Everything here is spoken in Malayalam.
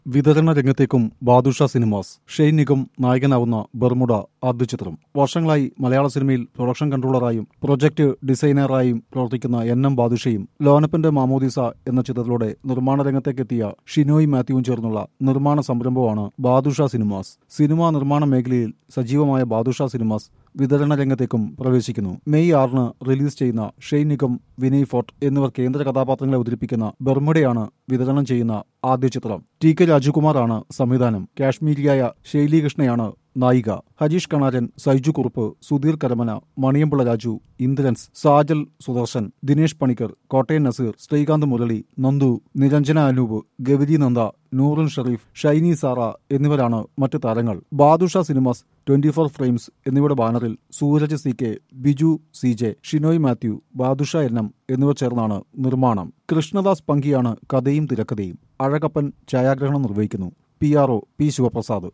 വിതരണ രംഗത്തേക്കും ബാദുഷ സിനിമാസ് ഷെയ്ൻ നിഗം നായകനാവുന്ന ബർമുഡ ആദ്യ ചിത്രം വർഷങ്ങളായി മലയാള സിനിമയിൽ പ്രൊഡക്ഷൻ കൺട്രോളറായും പ്രൊജക്ട് ഡിസൈനറായും പ്രവർത്തിക്കുന്ന എൻ എം ബാദുഷയും ലോനപ്പന്റെ മാമോദിസ എന്ന ചിത്രത്തിലൂടെ നിർമ്മാണ രംഗത്തേക്കെത്തിയ ഷിനോയ് മാത്യുവും ചേർന്നുള്ള നിർമ്മാണ സംരംഭമാണ് ബാദുഷ സിനിമാസ് സിനിമാ നിർമ്മാണ മേഖലയിൽ സജീവമായ ബാദുഷ സിനിമാസ് വിതരണ രംഗത്തേക്കും പ്രവേശിക്കുന്നു മെയ് ആറിന് റിലീസ് ചെയ്യുന്ന ഷെയ്ൻ നിഗം വിനയ് ഫോർട്ട് എന്നിവർ കേന്ദ്ര കഥാപാത്രങ്ങളെ അവതരിപ്പിക്കുന്ന ബർമുഡയാണ് വിതരണം ചെയ്യുന്ന ആദ്യ ചിത്രം ടി കെ രാജകുമാറാണ് സംവിധാനം കാശ്മീരിയായ ശൈലി കൃഷ്ണയാണ് നായിക ഹരീഷ് കണാരൻ സൈജു കുറുപ്പ് സുധീർ കരമന മണിയമ്പിള്ള രാജു ഇന്ദ്രൻസ് സാജൽ സുദർശൻ ദിനേഷ് പണിക്കർ കോട്ടയം നസീർ ശ്രീകാന്ത് മുരളി നന്ദു നിരഞ്ജന അനൂപ് ഗൗരി നന്ദ നൂറുൻ ഷെറീഫ് ഷൈനി സാറ എന്നിവരാണ് മറ്റ് താരങ്ങൾ Badusha cinemas twenty four frames എന്നിവയുടെ ബാനറിൽ Sooraj C K Biju C J Shinoy Mathew Badusha എണ്ണം എന്നിവർ ചേർന്നാണ് നിർമ്മാണം കൃഷ്ണദാസ് പങ്കിയാണ് കഥയും തിരക്കഥയും അഴകപ്പൻ ഛായാഗ്രഹണം നിർവഹിക്കുന്നു P R O P Sivaprasad